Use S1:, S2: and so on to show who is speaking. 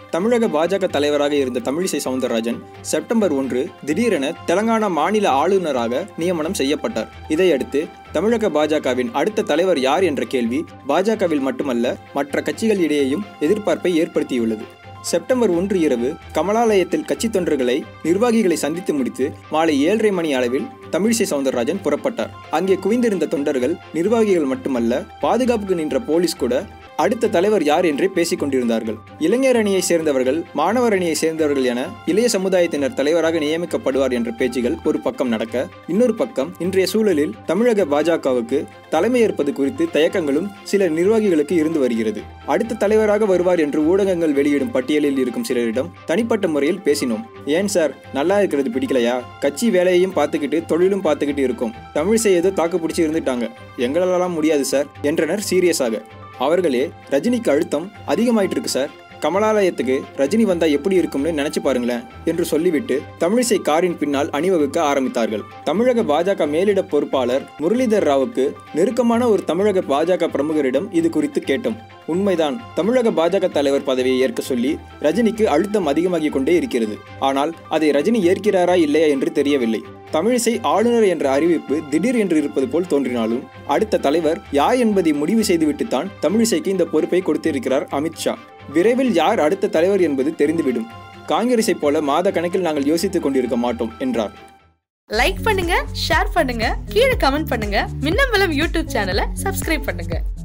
S1: தமிழக பாஜக தலைவராக இருந்த தமிழிசை சவுந்தரராஜன் செப்டம்பர் ஒன்று திடீரென தெலங்கானா மாநில ஆளுநராக நியமனம் செய்யப்பட்டார் இதையடுத்து தமிழக பாஜகவின் அடுத்த தலைவர் யார் என்ற கேள்வி பாஜகவில் மட்டுமல்ல மற்ற கட்சிகள் இடையேயும் எதிர்பார்ப்பை ஏற்படுத்தியுள்ளது செப்டம்பர் ஒன்று இரவு கமலாலயத்தில் கட்சி தொண்டர்களை நிர்வாகிகளை சந்தித்து முடித்து மாலை ஏழரை மணி அளவில் தமிழிசை சவுந்தரராஜன் புறப்பட்டார் அங்கே குவிந்திருந்த தொண்டர்கள் நிர்வாகிகள் மட்டுமல்ல பாதுகாப்புக்கு நின்ற போலீஸ் கூட அடுத்த தலைவர் யார் என்றே பேசிக் கொண்டிருந்தார்கள் இளைஞர் அணியை சேர்ந்தவர்கள் மாணவர் அணியை சேர்ந்தவர்கள் என இளைய சமுதாயத்தினர் தலைவராக நியமிக்கப்படுவார் என்ற பேச்சுகள் ஒரு பக்கம் நடக்க இன்னொரு பக்கம் இன்றைய சூழலில் தமிழக பாஜகவுக்கு தலைமையேற்பது குறித்து தயக்கங்களும் சில நிர்வாகிகளுக்கு இருந்து வருகிறது அடுத்த தலைவராக வருவார் என்று ஊடகங்கள் வெளியிடும் பட்டியலில் இருக்கும் சிலரிடம் தனிப்பட்ட முறையில் பேசினோம் ஏன் சார் நல்லா இருக்கிறது பிடிக்கலையா கட்சி வேலையையும் பார்த்துக்கிட்டு தொழிலும் பார்த்துக்கிட்டு இருக்கும் தமிழிசை ஏதோ தாக்கு பிடிச்சி இருந்துட்டாங்க எங்களாலாம் முடியாது சார் என்றனர் சீரியஸாக அவர்களே ரஜினிக்கு அழுத்தம் அதிகமாயிட்டு இருக்கு சார் கமலாலயத்துக்கு ரஜினி வந்தா எப்படி இருக்கும்னு நினைச்சு பாருங்களேன் என்று சொல்லிவிட்டு தமிழிசை காரின் பின்னால் அணிவகுக்க ஆரம்பித்தார்கள் தமிழக பாஜக மேலிட பொறுப்பாளர் முரளிதர் ராவுக்கு நெருக்கமான ஒரு தமிழக பாஜக பிரமுகரிடம் இது குறித்து கேட்டோம் உண்மைதான் தமிழக பாஜக தலைவர் பதவியை ஏற்க சொல்லி ரஜினிக்கு அழுத்தம் அதிகமாகிக் கொண்டே இருக்கிறது ஆனால் அதை ரஜினி ஏற்கிறாரா இல்லையா என்று தெரியவில்லை தமிழிசை ஆளுநர் என்ற அறிவிப்பு திடீர் என்று இருப்பது போல் தோன்றினாலும் அடுத்த தலைவர் யார் என்பதை முடிவு செய்துவிட்டுத்தான் தமிழிசைக்கு இந்த பொறுப்பை கொடுத்திருக்கிறார் அமித்ஷா விரைவில் யார் அடுத்த தலைவர் என்பது தெரிந்துவிடும் காங்கிரஸை போல மாத கணக்கில் நாங்கள் யோசித்துக் கொண்டிருக்க மாட்டோம் என்றார்
S2: லைக் பண்ணுங்க ஷேர் பண்ணுங்க கீழே கமெண்ட் பண்ணுங்க மின்னம்பலம் யூடியூப் சேனலை சப்ஸ்கிரைப் பண்ணுங்க